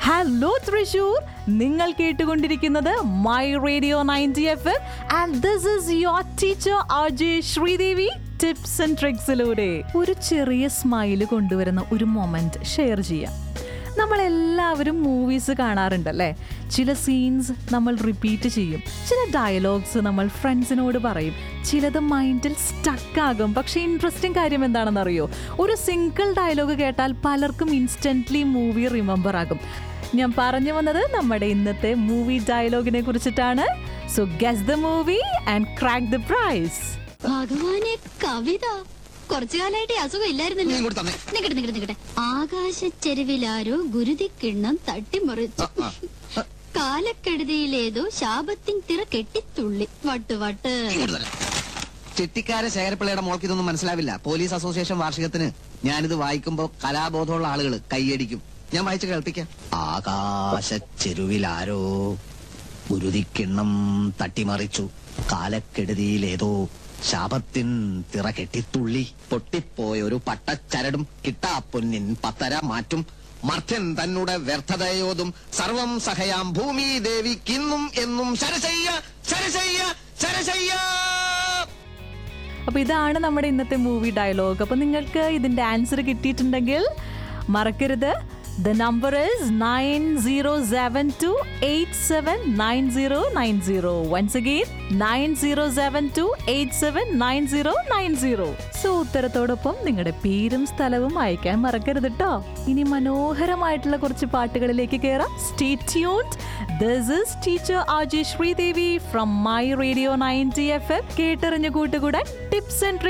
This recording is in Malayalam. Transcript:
ഹലോ തൃശൂർ നിങ്ങൾ കേട്ടുകൊണ്ടിരിക്കുന്നത് my radio ninety F and this is your teacher R J Sreedevi tips and ട്രിക്സിലൂടെ ഒരു ചെറിയ സ്മൈല് കൊണ്ടുവരുന്ന ഒരു മൊമെന്റ് ഷെയർ ചെയ്യാം നമ്മളെല്ലാവരും മൂവീസ് കാണാറുണ്ടല്ലേ ചില സീൻസ് നമ്മൾ റിപ്പീറ്റ് ചെയ്യും ചില ഡയലോഗ്സ് നമ്മൾ ഫ്രണ്ട്സിനോട് പറയും ചിലത് മൈൻഡിൽ സ്റ്റക്കാകും പക്ഷേ ഇൻട്രസ്റ്റിംഗ് കാര്യം എന്താണെന്നറിയോ ഒരു സിംഗിൾ ഡയലോഗ് കേട്ടാൽ പലർക്കും ഇൻസ്റ്റന്റ്ലി മൂവി റിമെമ്പർ ആകും ഞാൻ പറഞ്ഞു വന്നത് നമ്മുടെ ഇന്നത്തെ മൂവി ഡയലോഗിനെ കുറിച്ചിട്ടാണ് so guess the movie and crack the price ഭഗവാനെ കവിത കുറച്ചു കാലായിട്ട് ഈ അസുഖം ഇല്ലായിരുന്നല്ലോ നീ ഇങ്ങോട്ട് തന്നെ. നിക്കട്ടെ നിക്കട്ടെ നിക്കട്ടെ ആകാശച്ചെരുവിലാരോ ഗുരുതിക്കിണ്ണം തട്ടിമറിച്ചു കാലക്കെടുതിയിലേതോ ശാപത്തിൻ തിറ കെട്ടിത്തുള്ളി വട്ട് വട്ട് ഇങ്ങോട്ട് തരാം. ചെട്ടിക്കാര ശേഖരപ്പിള്ളയുടെ മോൾക്ക് ഇതൊന്നും മനസ്സിലാവില്ല പോലീസ് അസോസിയേഷൻ വാർഷികത്തിന് ഞാനിത് വായിക്കുമ്പോ കലാബോധമുള്ള ആളുകൾ കൈയടിക്കും ഞാൻ വായിച്ച് കേൾപ്പിക്കാം ആകാശച്ചെരുവിലാരോ ഗുരുതിക്കിണ്ണം തട്ടിമറിച്ചു കാലക്കെടുതിയിലേതോ ശാപത്തിൻ തിറ കെട്ടിത്തുള്ളി പൊട്ടിപ്പോയ ഒരു പട്ടച്ചരടും കിട്ടാപ്പൊന്നിൻ പത്തര മാറ്റും മർത്യൻ തന്നുടെ വ്യർത്ഥതയോതും സർവം സഹയാം ഭൂമി ദേവിക്കിന്നും എന്നും ശരശയ്യ ശരശയ്യ ശരശയ്യ അപ്പൊ ഇതാണ് നമ്മുടെ ഇന്നത്തെ മൂവി ഡയലോഗ് അപ്പൊ നിങ്ങൾക്ക് ഇതിന്റെ ആൻസർ കിട്ടിയിട്ടുണ്ടെങ്കിൽ മറക്കരുത് the number is nine zero seven two eight seven nine zero nine zero once again nine zero seven two eight seven nine zero nine zero so ഉത്തരത്തോടൊപ്പം നിങ്ങളുടെ പേരും സ്ഥലവും അയക്കാൻ മറക്കരുത് കേട്ടോ ഇനി മനോഹരമായിട്ടുള്ള കുറച്ച് പാട്ടുകളിലേക്ക് കയറാം stay tuned this is teacher R J Sreedevi from my radio ninety F M കേട്ടറിഞ്ഞു കൂട്ടുകൂടാൻ ടിപ്സ് ആൻഡ്